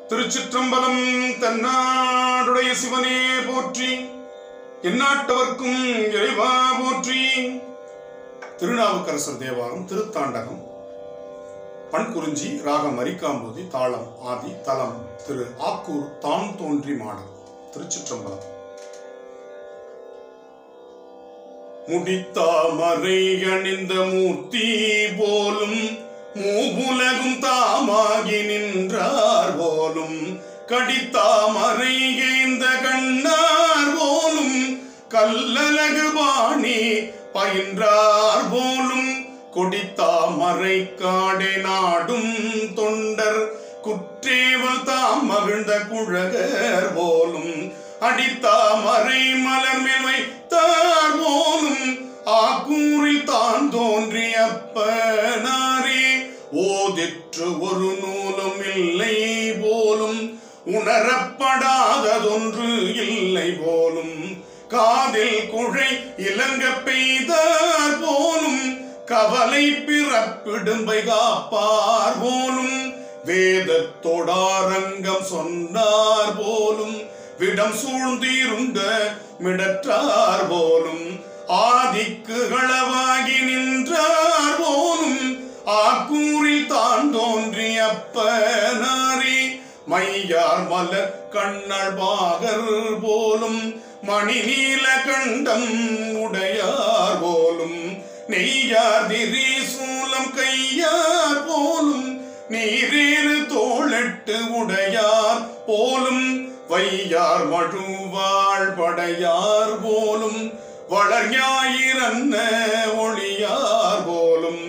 திருச்சிற்றம்பலம் தன்னாடுடைய சிவனே போற்றி எந்நாட்டவர்க்கும் இறைவா போற்றி திருநாவுக்கரசர் தேவாரம் திருத்தாண்டகம் பண்குறிஞ்சி ராகம் அரிக்காம்போதி தாளம் ஆதி தலம் திரு ஆக்கூர் தாம் தோன்றி மாடம் திருச்சிற்றம்பலம் முடித்தாமரை அணிந்த மூர்த்தி போலும் மூவுலகும் தாமாகி நின்றார் போலும் கடித்தாமரை ஏந்த கண்ணார் போலும் கல்லலகு பாணி பயின்றார் போலும் கொடித்தாமரை காடே நாடும் தொண்டர் குற்றேவல் தாம் மகிழ்ந்த குழகர் போலும் அடித்தாமரை மலர் மேல் வைத்தார் போலும் ஆக்கூரில் தான் தோன்றிய அப்பனாரே ஓதிற்று ஒரு நூலும் இல்லை போலும் உணரப்படாததொன்று இல்லை போலும் காதில் குழை இலங்க பெய்தார் போலும் கவலை பிறப்பிடும்பை காப்பார் போலும் வேதத்தோடாரங்கம் சொன்னார் போலும் விடம் சூழ்ந்திருந்த மிடற்றார் போலும் ஆதிக்கு களவாகி நின்றார் போலும் ஆக்கூரில் தான் தோன்றிய அப்பனாரே மையார் மலர் கண்ணள் பாகர் போலும் மணி நீல கண்டம் உடையார் போலும் நெய்யார் திரி சூலம் கையார் போலும் நீரேறு தோளெட்டு உடையார் போலும் வையார் மழுவாள் படையார் போலும் வளர் ஞாயிறன்ன ஒளியார் போலும்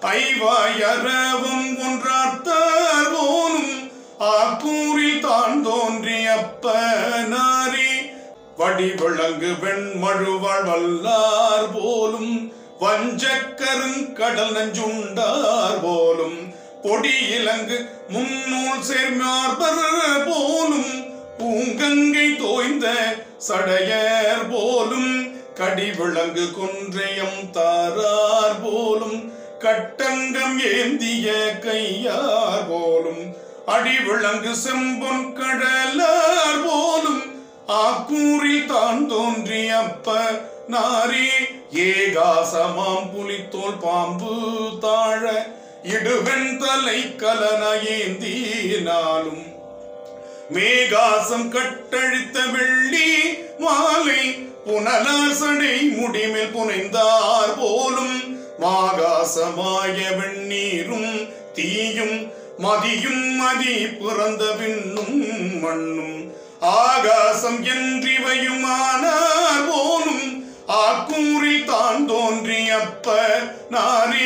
ஐவாயரவும் ஒன்றார்த்தார் போலும் ஆக்கூரில் தான் தோன்றிய அப்பனாரி வடிவிளங்கு வெண்மழுவாள் வல்லார் போலும் வஞ்சக்கருங்கடல் நஞ்சுண்டார் போலும் பொடி இலங்கு முன்னூல் சேர்மார்பர் போலும் பூங்கங்கை தோய்ந்த சடையர் போலும் கடிவிளங்கு குன்றையம் தாரார் போலும் கட்டங்கம் ஏந்திய கையார் போலும் அடிவிளங்கு செம்பொன் கடலார் போலும் ஆக்கூரில் தான் தோன்றிய அப்ப நாரே ஏகாசமாம் புலித்தோல் பாம்பு தாழ இடுவெண் தலை கலன ஏந்தினாலும் மேகாசம் கட்டழித்த வெள்ளி மாலை புனலார் சடை முடிமேல் புனைந்தார் போலும் மாகாசமாய வெண்ணீரும் தீயும் மதியும் மதி பிறந்த விண்ணும் மண்ணும் ஆகாசம் என்றிவையுமானார் போலும் ஆக்கூரில் தான் தோன்றிய அப்ப நாரே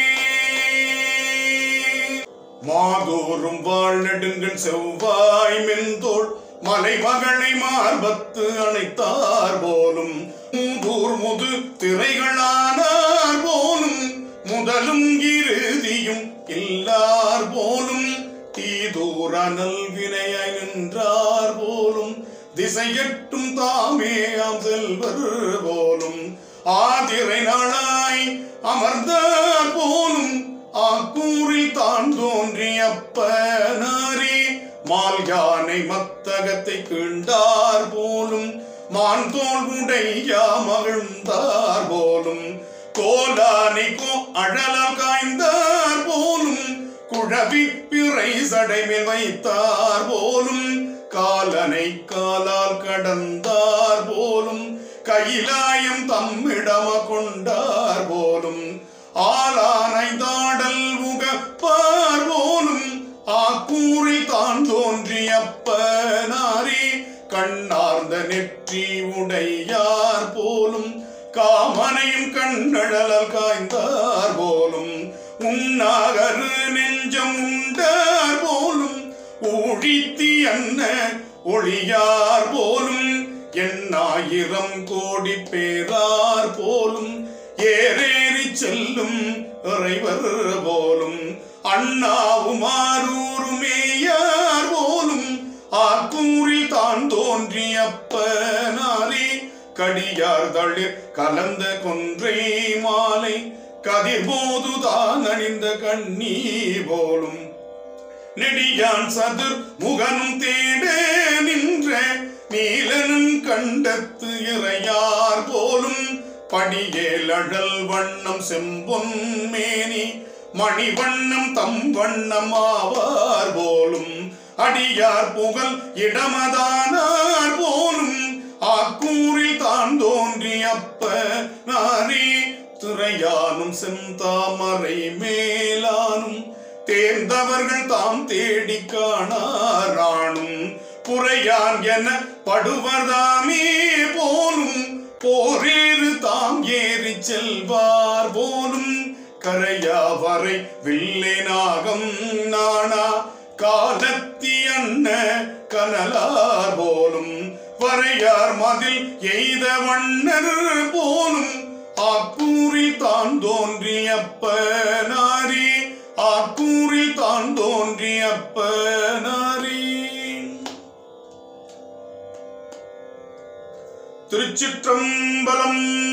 மாதோறும் வாழ் நெடுங்கள் செவ்வாய் மென்தோள் மலைமகளை மார்பத்து அணைத்தார் போலும் மூதூர் முது திரைகளானார் போலும் முதலும் இறுதியும் இல்லார் போலும் தீதூர நல்வினையாய் நின்றார் போலும் திசையட்டும் தாமே ஆம் செல்வர் போலும் ஆதிரை நாளாய் அமர்ந்தார் போலும் ஆக்கூரில் தான் தோன்றிய அப்பனாரே மால் யானை மத்தகத்தை கீண்டார் போலும் மான் தோல் உடையா மகிழ்ந்தார் போலும் கோலானை கோ அழலால் காய்ந்தார் போலும் குழவி பிறை சடைமேல் வைத்தார் போலும் காலனை காலால் கடந்தார் போலும் கைலாயம் தம்மிடம கொண்டார் போலும் ஆளானை தாடல் முகப்பார் போலும் ஆக்கூரில் தான் தோன்றிய அப்பனாரே கண்ணார்ந்த நெற்றி உடையார் போலும் காமனையும் கண்ணழலால் காய்ந்தார் போலும் உண்ணாகரு நெஞ்சம் உண்டார் போலும் ஊழித்தி அன்ன ஒளியார் போலும் எண்ணாயிரம் கோடி பேரார் போலும் ஏறேறி செல்லும் இறைவர் போலும் அண்ணாவுமாரூருமேயார் போலும் ஆக்கூரில் தான் தோன்றிய அப்பனாரே கடியார் தளிர் கலந்த கொன்றை மாலை கதிர் போதுதான் அணிந்த கண்ணி போலும் நெடியான் சதுர் முகனும் கண்டத்து இறையார் போலும் படியேல் அழல் வண்ணம் செம்பொன் மேனி மணிவண்ணம் தம் வண்ணம் ஆவார் போலும் அடியார் புகழ் இடமதானார் போலும் ஆக்கூரில் தான் தோன்றி அப்ப நாரி திரையானும் செந்தாமரை மேலானும் தேர்ந்தவர்கள் தாம் தேடி காணாரானும் புறையான் என படுவதாமே போலும் போரேறு தாம் ஏறி செல்வார் போலும் கரையாவரை வில்லேனாகம் நாணா காலத்தி அண்ண கனலார் போலும் வரையார் மதில் எய்த வண்ணர் போலும் ஆக்கூரில் தான் தோன்றியப்ப நாரி ஆக்கூரில் தான் தோன்றியப்ப நாரி திருச்சிற்றம்பலம்